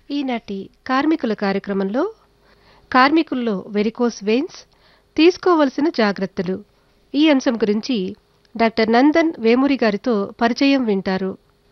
ఈనాటి కార్మికుల కార్యక్రమంలో కార్మికుల్లో వెరికోస్ వెయిన్స్ తీసుకోవలసిన జాగ్రత్తలు ఈ అంశం గురించి డాక్టర్ నందన్ వేమూరి గారితో పరిచయం వింటారు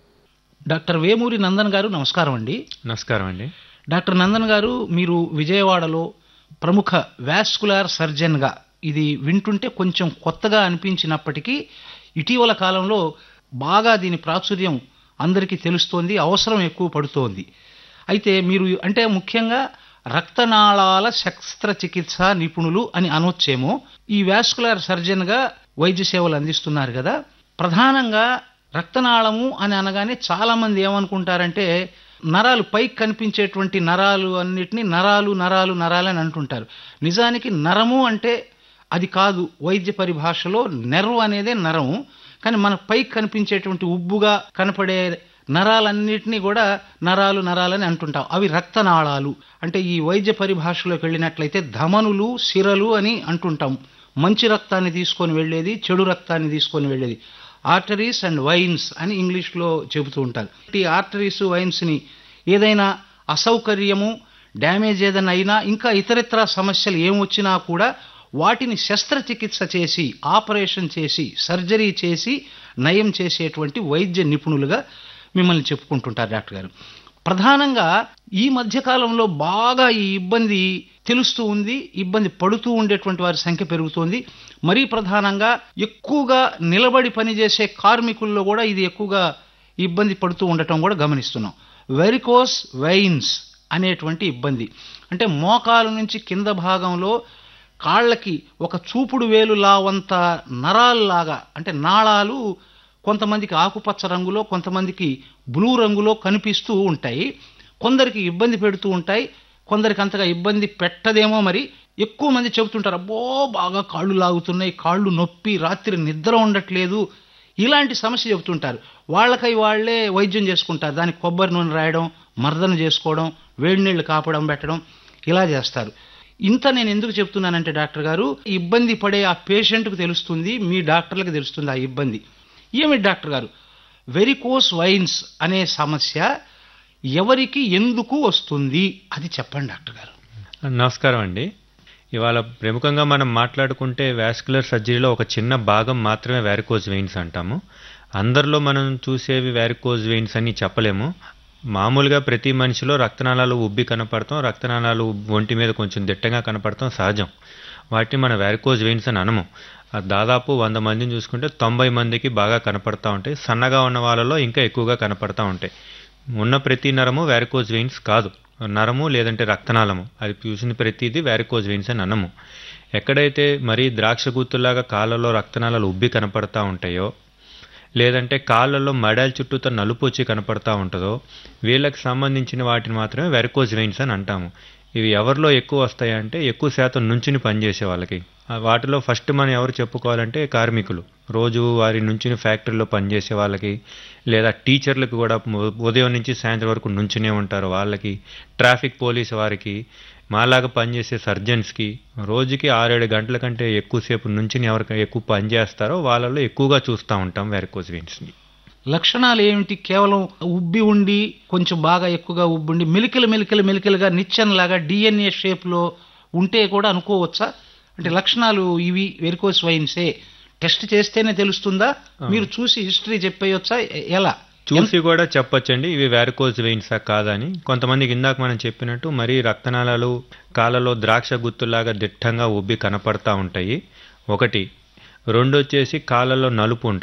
డాక్టర్ వేమూరి నందన్ గారు నమస్కారం అండి నమస్కారం అండి డాక్టర్ నందన్ గారు మీరు విజయవాడలో ప్రముఖ వాస్కులార్ సర్జన్గా ఇది వింటుంటే కొంచెం కొత్తగా అనిపించినప్పటికీ ఇటీవల కాలంలో బాగా దీని ప్రాచుర్యం అందరికీ తెలుస్తోంది అవసరం ఎక్కువ పడుతోంది అయితే మీరు అంటే ముఖ్యంగా రక్తనాళాల శస్త్రచికిత్స నిపుణులు అని అనొచ్చేమో ఈ వాస్కులార్ సర్జన్గా వైద్య సేవలు అందిస్తున్నారు కదా ప్రధానంగా రక్తనాళము అని అనగానే చాలా మంది ఏమనుకుంటారంటే నరాలు పైకి కనిపించేటువంటి నరాలు అన్నిటినీ నరాలు నరాలు నరాలు అని అంటుంటారు నిజానికి నరము అంటే అది కాదు వైద్య పరిభాషలో నెర్వ్ అనేదే నరము కానీ మన పైకి కనిపించేటువంటి ఉబ్బుగా కనపడే నరాలన్నిటినీ కూడా నరాలు నరాలని అంటుంటాం అవి రక్తనాళాలు అంటే ఈ వైద్య పరిభాషలోకి వెళ్ళినట్లయితే ధమనులు సిరలు అని అంటుంటాం మంచి రక్తాన్ని తీసుకొని వెళ్ళేది చెడు రక్తాన్ని తీసుకొని వెళ్ళేది ఆర్టరీస్ అండ్ వైన్స్ అని ఇంగ్లీష్లో చెబుతూ ఉంటారు ఈ ఆర్టరీస్ వైన్స్ని ఏదైనా అసౌకర్యము డ్యామేజ్ ఏదైనా అయినా ఇంకా ఇతరితర సమస్యలు ఏమొచ్చినా కూడా వాటిని శస్త్రచికిత్స చేసి ఆపరేషన్ చేసి సర్జరీ చేసి నయం చేసేటువంటి వైద్య నిపుణులుగా మిమ్మల్ని చెప్పుకుంటుంటారు డాక్టర్ గారు ప్రధానంగా ఈ మధ్యకాలంలో బాగా ఈ ఇబ్బంది తెలుస్తూ ఉంది ఇబ్బంది పడుతూ ఉండేటువంటి వారి సంఖ్య పెరుగుతోంది మరీ ప్రధానంగా ఎక్కువగా నిలబడి పనిచేసే కార్మికుల్లో కూడా ఇది ఎక్కువగా ఇబ్బంది పడుతూ ఉండటం కూడా గమనిస్తున్నాం వెరికోస్ వెయిన్స్ అనేటువంటి ఇబ్బంది అంటే మోకాలు నుంచి కింద భాగంలో కాళ్ళకి ఒక చూపుడు వేలు లావంత నరాల్లాగా అంటే నాళాలు కొంతమందికి ఆకుపచ్చ రంగులో కొంతమందికి బ్లూ రంగులో కనిపిస్తూ ఉంటాయి కొందరికి ఇబ్బంది పెడుతూ ఉంటాయి కొందరికి అంతగా ఇబ్బంది పెట్టదేమో మరి ఎక్కువ మంది చెబుతుంటారు అబ్బో బాగా కాళ్ళు లాగుతున్నాయి కాళ్ళు నొప్పి రాత్రి నిద్ర ఉండట్లేదు ఇలాంటి సమస్య చెబుతుంటారు వాళ్ళకై వాళ్ళే వైద్యం చేసుకుంటారు దానికి కొబ్బరి నూనె రాయడం మర్దన చేసుకోవడం వేడి నీళ్లు కాపడం పెట్టడం ఇలా చేస్తారు ఇంత నేను ఎందుకు చెప్తున్నానంటే డాక్టర్ గారు ఇబ్బంది పడే ఆ పేషెంట్కు తెలుస్తుంది మీ డాక్టర్లకు తెలుస్తుంది ఆ ఇబ్బంది ఏమిటి డాక్టర్ గారు వెరికోస్ వైన్స్ అనే సమస్య ఎవరికి ఎందుకు వస్తుంది అది చెప్పండి డాక్టర్ గారు నమస్కారం అండి ఇవాళ ప్రముఖంగా మనం మాట్లాడుకుంటే వాస్కులర్ సర్జరీలో ఒక చిన్న భాగం మాత్రమే వ్యారికోజ్ వెయిన్స్ అంటాము అందరిలో మనం చూసేవి వ్యారికోజ్ వెయిన్స్ అని చెప్పలేము మామూలుగా ప్రతి మనిషిలో రక్తనాళాలు ఉబ్బి కనపడతాం రక్తనాళాలు ఒంటి మీద కొంచెం దిట్టంగా కనపడతాం సహజం వాటిని మన వ్యారికోజ్ వెయిన్స్ అని అనము ఆ దాదాపు వంద మందిని చూసుకుంటే తొంభై మందికి బాగా కనపడతా ఉంటాయి సన్నగా ఉన్న వాళ్ళలో ఇంకా ఎక్కువగా కనపడతా ఉంటాయి ఉన్న ప్రతి నరము వ్యారికోజ్ వెయిన్స్ కాదు నరము లేదంటే రక్తనాళము అది చూసిన ప్రతిదీ వ్యారికోజ్ వెయిన్స్ అని అనము ఎక్కడైతే మరీ ద్రాక్ష గుత్తులాగా కాళ్ళలో రక్తనాళాలు ఉబ్బి కనపడతా ఉంటాయో లేదంటే కాళ్ళల్లో మడాల చుట్టూతో నలుపు వచ్చి కనపడతా ఉంటుందో వీళ్ళకి సంబంధించిన వాటిని మాత్రమే వెరికోజ్ వెయిన్స్ అని అంటాము ఇవి ఎవరిలో ఎక్కువ వస్తాయంటే ఎక్కువ శాతం నుంచుని పనిచేసే వాళ్ళకి ఆ వాటిలో ఫస్ట్ మనం ఎవరు చెప్పుకోవాలంటే కార్మికులు రోజు వారి నుంచుని ఫ్యాక్టరీలో పనిచేసే వాళ్ళకి లేదా టీచర్లకు కూడా ఉదయం నుంచి సాయంత్రం వరకు నుంచునే ఉంటారు వాళ్ళకి ట్రాఫిక్ పోలీస్ వారికి మాలాగా పనిచేసే సర్జన్స్కి రోజుకి ఆరేడు గంటల కంటే ఎక్కువసేపు నుంచుని ఎవరికి ఎక్కువ పని చేస్తారో వాళ్ళలో ఎక్కువగా చూస్తూ ఉంటాం వెరికోజ్ వెయిన్స్ని లక్షణాలు ఏమిటి కేవలం ఉబ్బి ఉండి కొంచెం బాగా ఎక్కువగా ఉబ్బి ఉండి మెలికలు మెలికలు మెలికలుగా నిచ్చెనలాగా డిఎన్ఏ షేప్లో ఉంటే కూడా అనుకోవచ్చా అంటే లక్షణాలు ఇవి వెరికోస్ వైన్సే టెస్ట్ చేస్తేనే తెలుస్తుందా మీరు చూసి హిస్టరీ చెప్పేయొచ్చా ఎ- ఎలా చూసి కూడా చెప్పొచ్చండి ఇవి వ్యారికోజ్ వెయిన్సా కాదని కొంతమందికి ఇందాక మనం చెప్పినట్టు మరీ రక్తనాళాలు కాళ్ళలో ద్రాక్ష గుత్తులాగా దిట్టంగా ఉబ్బి కనపడతా ఉంటాయి ఒకటి రెండు వచ్చేసి కాళ్ళలో నలుపు ఉంటుంది